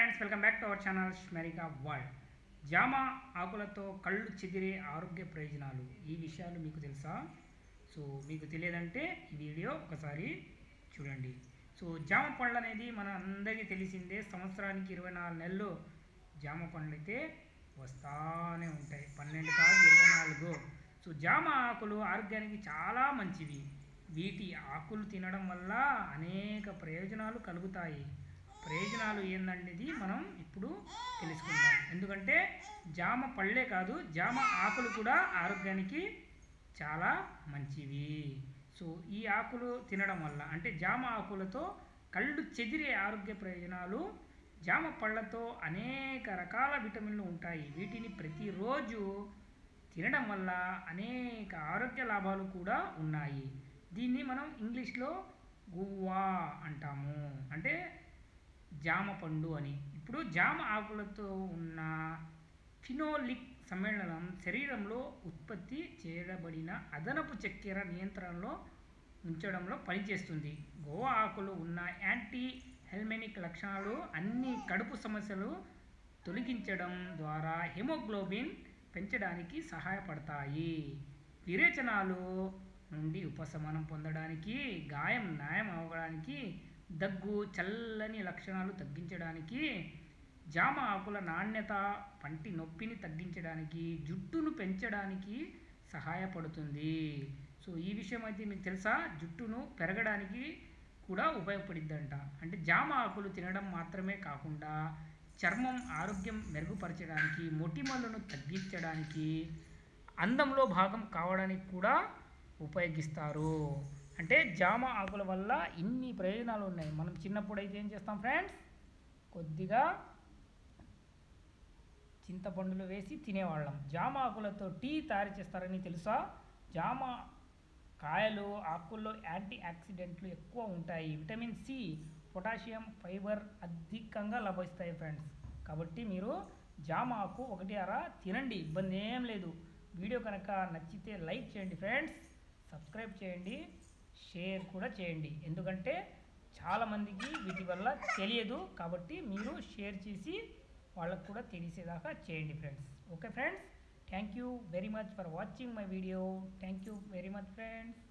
friends welcome back to our channel స్మెరికా world జామ ఆకులతో కళ్ళు చెదిరే ఆరోగ్య ప్రయోజనాలు ఈ విషయాలు మీకు తెలుసా సో మీకు తెలియదంటే ఈ వీడియో ఒకసారి చూడండి సో జామ పండ్లు అనేది మన అందరికీ తెలిసిందే సంవత్సరానికి ఇరవై నాలుగు నెలలు జామ పండ్లు అయితే వస్తానే ఉంటాయి పన్నెండు కాదు ఇరవై నాలుగు సో జామ ఆకులు ఆరోగ్యానికి చాలా మంచివి వీటి ఆకులు తినడం వల్ల అనేక ప్రయోజనాలు కలుగుతాయి ప్రయోజనాలు ఏందనేది మనం ఇప్పుడు తెలుసుకుందాం ఎందుకంటే జామ పళ్ళే కాదు జామ ఆకులు కూడా ఆరోగ్యానికి చాలా మంచివి సో ఈ ఆకులు తినడం వల్ల అంటే జామ ఆకులతో కళ్ళు చెదిరే ఆరోగ్య ప్రయోజనాలు జామ పళ్ళతో అనేక రకాల విటమిన్లు ఉంటాయి వీటిని ప్రతిరోజు తినడం వల్ల అనేక ఆరోగ్య లాభాలు కూడా ఉన్నాయి దీన్ని మనం ఇంగ్లీష్లో గువ్వా అంటాము అంటే జామ పండు అని ఇప్పుడు జామ ఆకులతో ఉన్న ఫినోలిక్ సమ్మేళనం శరీరంలో ఉత్పత్తి చేయబడిన అదనపు చక్కెర నియంత్రణలో ఉంచడంలో పనిచేస్తుంది గోవా ఆకులు ఉన్న యాంటీ హెల్మెనిక్ లక్షణాలు అన్ని కడుపు సమస్యలు తొలగించడం ద్వారా హెమోగ్లోబిన్ పెంచడానికి సహాయపడతాయి విరేచనాలు నుండి ఉపశమనం పొందడానికి గాయం న్యాయం అవ్వడానికి దగ్గు చల్లని లక్షణాలు తగ్గించడానికి జామ ఆకుల నాణ్యత పంటి నొప్పిని తగ్గించడానికి జుట్టును పెంచడానికి సహాయపడుతుంది సో ఈ విషయం అయితే మీకు తెలుసా జుట్టును పెరగడానికి కూడా ఉపయోగపడిద్దంట అంటే జామ ఆకులు తినడం మాత్రమే కాకుండా చర్మం ఆరోగ్యం మెరుగుపరచడానికి మొటిమలను తగ్గించడానికి అందంలో భాగం కావడానికి కూడా ఉపయోగిస్తారు అంటే జామ ఆకుల వల్ల ఇన్ని ప్రయోజనాలు ఉన్నాయి మనం చిన్నప్పుడు అయితే ఏం చేస్తాం ఫ్రెండ్స్ కొద్దిగా చింతపండులు వేసి తినేవాళ్ళం జామ ఆకులతో టీ తయారు చేస్తారని తెలుసా జామ కాయలు ఆకుల్లో యాంటీ ఆక్సిడెంట్లు ఎక్కువ ఉంటాయి విటమిన్ సి పొటాషియం ఫైబర్ అధికంగా లభిస్తాయి ఫ్రెండ్స్ కాబట్టి మీరు జామ ఆకు ఒకటి అరా తినండి ఇబ్బంది ఏం లేదు వీడియో కనుక నచ్చితే లైక్ చేయండి ఫ్రెండ్స్ సబ్స్క్రైబ్ చేయండి షేర్ కూడా చేయండి ఎందుకంటే చాలామందికి వీటి వల్ల తెలియదు కాబట్టి మీరు షేర్ చేసి వాళ్ళకు కూడా తెలిసేదాకా చేయండి friends okay friends thank you very much for watching my video thank you very much friends